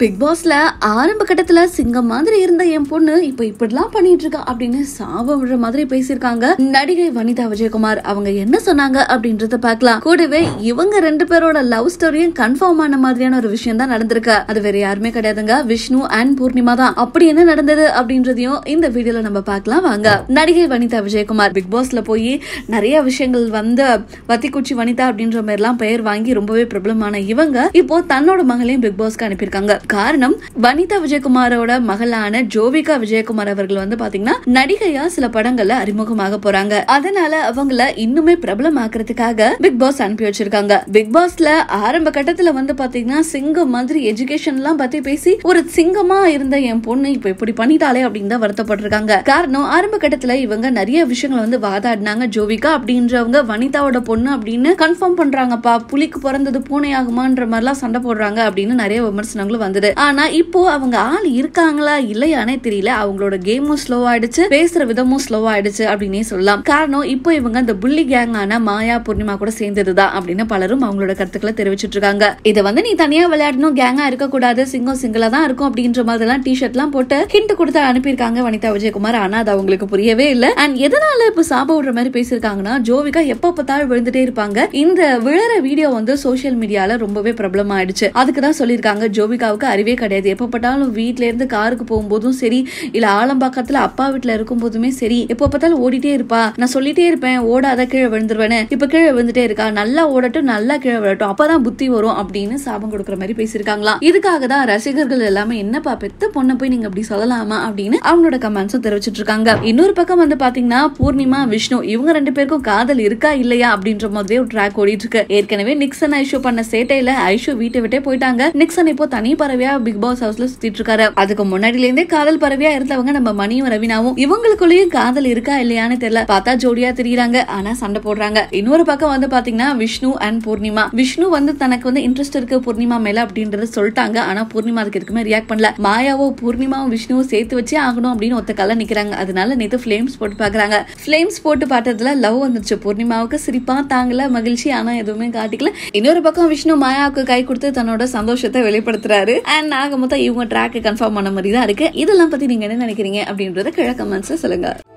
big பாஸ்ல ஆரம்ப கட்டத்துல சிங்கம் மாதிரி இருந்த என் பொண்ணு இப்ப இப்படிலாம் பண்ணிட்டு இருக்கா அப்படின்னு சாபம் விடுற மாதிரி பேசியிருக்காங்க நடிகை வனிதா விஜயகுமார் அவங்க என்ன சொன்னாங்க அப்படின்றத பார்க்கலாம் கூடவே இவங்க ரெண்டு பேரோட லவ் ஸ்டோரியும் கன்ஃபார்ம் ஆன மாதிரியான ஒரு விஷயம் தான் நடந்திருக்கு அது வேற யாருமே கிடையாதுங்க விஷ்ணு அண்ட் பூர்ணிமா தான் அப்படி என்ன நடந்தது அப்படின்றதையும் இந்த வீடியோல நம்ம பார்க்கலாம் வாங்க நடிகை வனிதா விஜயகுமார் பிக் பாஸ்ல போய் நிறைய விஷயங்கள் வந்து வத்திக்குச்சி வனிதா அப்படின்ற மாதிரி எல்லாம் பெயர் வாங்கி ரொம்பவே பிரபலமான இவங்க இப்போ தன்னோட மகளையும் பிக் பாஸ்க்கு அனுப்பியிருக்காங்க காரணம் வனிதா விஜயகுமாரோட மகளான ஜோவிகா விஜயகுமார் அவர்கள் வந்து பாத்தீங்கன்னா நடிகையா சில படங்கள்ல அறிமுகமாக போறாங்க அதனால அவங்கள இன்னுமே பிரபலமாக்குறதுக்காக பிக் பாஸ் அனுப்பி வச்சிருக்காங்க பிக் பாஸ்ல ஆரம்ப கட்டத்துல வந்து பாத்தீங்கன்னா சிங்கம் மாதிரி எஜுகேஷன் எல்லாம் பத்தி பேசி ஒரு சிங்கமா இருந்த என் பொண்ணு இப்ப இப்படி பண்ணிட்டாலே அப்படின்னு தான் வருத்தப்பட்டிருக்காங்க காரணம் ஆரம்ப கட்டத்துல இவங்க நிறைய விஷயங்களை வந்து வாதாடினாங்க ஜோவிகா அப்படின்றவங்க வனிதாவோட பொண்ணு அப்படின்னு கன்ஃபார்ம் பண்றாங்கப்பா புலிக்கு பிறந்தது பூனை ஆகுமான்ற மாதிரிலாம் சண்டை போடுறாங்க அப்படின்னு நிறைய விமர்சனங்களும் வந்தது ஆனா இப்போ அவங்க ஆள் இருக்காங்களா இல்லையானே தெரியல அவங்களோட கேமும் ஸ்லோ ஆயிடுச்சு பேசுற விதமும் ஸ்லோ ஆயிடுச்சு அப்படின்னே சொல்லலாம் காரணம் இப்போ இவங்க அந்த புள்ளி கேங் ஆன மாயா பூர்ணிமா கூட சேர்ந்ததுதான் அப்படின்னு பலரும் அவங்களோட கருத்துக்களை தெரிவிச்சிட்டு இருக்காங்க இதை வந்து நீ தனியா விளையாடணும் கேங்கா இருக்கக்கூடாது சிங்கம் சிங்கிளா தான் இருக்கும் அப்படின்ற மாதிரி எல்லாம் டிஷர்ட் எல்லாம் போட்டு ஹிண்ட் கொடுத்து அனுப்பியிருக்காங்க வனிதா விஜயகுமார் ஆனா அது அவங்களுக்கு புரியவே இல்ல அண்ட் எதனால இப்ப சாப விடுற மாதிரி பேசியிருக்காங்கன்னா ஜோவிகா எப்ப பார்த்தாலும் விழுந்துட்டே இருப்பாங்க இந்த விழுற வீடியோ வந்து சோசியல் மீடியால ரொம்பவே பிரபலம் ஆயிடுச்சு அதுக்கு தான் சொல்லியிருக்காங்க ஜோவிகாவுக்கு அறிவே கிடையாது எப்ப பார்த்தாலும் வீட்ல இருந்து காருக்கு போகும்போதும் சரி இல்ல ஆலம்பாக்கத்துல அப்பா வீட்டுல இருக்கும் போதுமே சரி எப்ப பார்த்தாலும் ஓடிட்டே இருப்பா நான் சொல்லிட்டே இருப்பேன் ஓடாத கீழே விழுந்துருவேன்னு இப்ப கீழே விழுந்துட்டே இருக்கா நல்லா ஓடட்டும் நல்லா கீழே விழட்டும் அப்பதான் புத்தி வரும் அப்படின்னு சாபம் கொடுக்குற மாதிரி பேசியிருக்காங்களாம் இதுக்காக தான் ரசிகர்கள் எல்லாமே என்னப்பா பெத்த பொண்ணை போய் நீங்க அப்படி சொல்லலாமா அப்படின்னு அவங்களோட கமெண்ட்ஸும் தெரிவிச்சிட்டு இருக்காங்க இன்னொரு பக்கம் வந்து பாத்தீங்கன்னா பூர்ணிமா விஷ்ணு இவங்க ரெண்டு பேருக்கும் காதல் இருக்கா இல்லையா அப்படின்ற மாதிரி ஒரு ட்ராக் ஓடிட்டு இருக்கு ஏற்கனவே நிக்சன் ஐஷு பண்ண சேட்டையில ஐஷு வீட்டை விட்டே போயிட்டாங்க நிக்சன் இப்போ தனி பறவையா பிக் பாஸ் ஹவுஸ்ல சுத்திட்டு இருக்காரு அதுக்கு முன்னாடில இருந்தே காதல் பறவையா இருந்தவங்க நம்ம மணியும் ரவினாவும் இவங்களுக்குள்ளேயும் காதல் இருக்கா இல்லையான்னு தெரியல பார்த்தா ஜோடியா தெரியறாங்க ஆனா சண்டை போடுறாங்க இன்னொரு பக்கம் வந்து பாத்தீங்கன்னா விஷ்ணு அண்ட் பூர்ணிமா விஷ்ணு வந்து தனக்கு வந்து இன்ட்ரெஸ்ட் இருக்கு பூர்ணிமா மேல அப்படின்றத சொல்லிட்டாங்க ஆனா பூர்ணிமா அதுக்கு எதுக்குமே ரியாக்ட் பண்ணல மாயாவோ பூர்ணிமாவும் விஷ்ணுவும் சேர்த்து வச்சே ஆகணும் அப்படின்னு ஒத்த கல்ல நிக்கிறாங்க அதனால நேத்து ஃபிளேம்ஸ் போட்டு பாக்குறாங்க ஃபிளேம்ஸ் போட்டு பார்த்ததுல லவ் வந்துருச்சு பூர்ணிமாவுக்கு சிரிப்பா தாங்கல மகிழ்ச்சி ஆனா எதுவுமே காட்டிக்கல இன்னொரு பக்கம் விஷ்ணு மாயாவுக்கு கை கொடுத்து தன்னோட சந்தோஷத்தை வெளிப்படுத்துறாரு அண்ட் ஆக மொத்தம் இவங்க ட்ராக் கன்ஃபார்ம் பண்ண மாதிரி தான் இருக்கு இதெல்லாம் பத்தி நீங்க என்ன நினைக்கிறீங்க அப்படின்றத கிழக்கு கமெண்ட்ஸ்ல சொல்லுங்க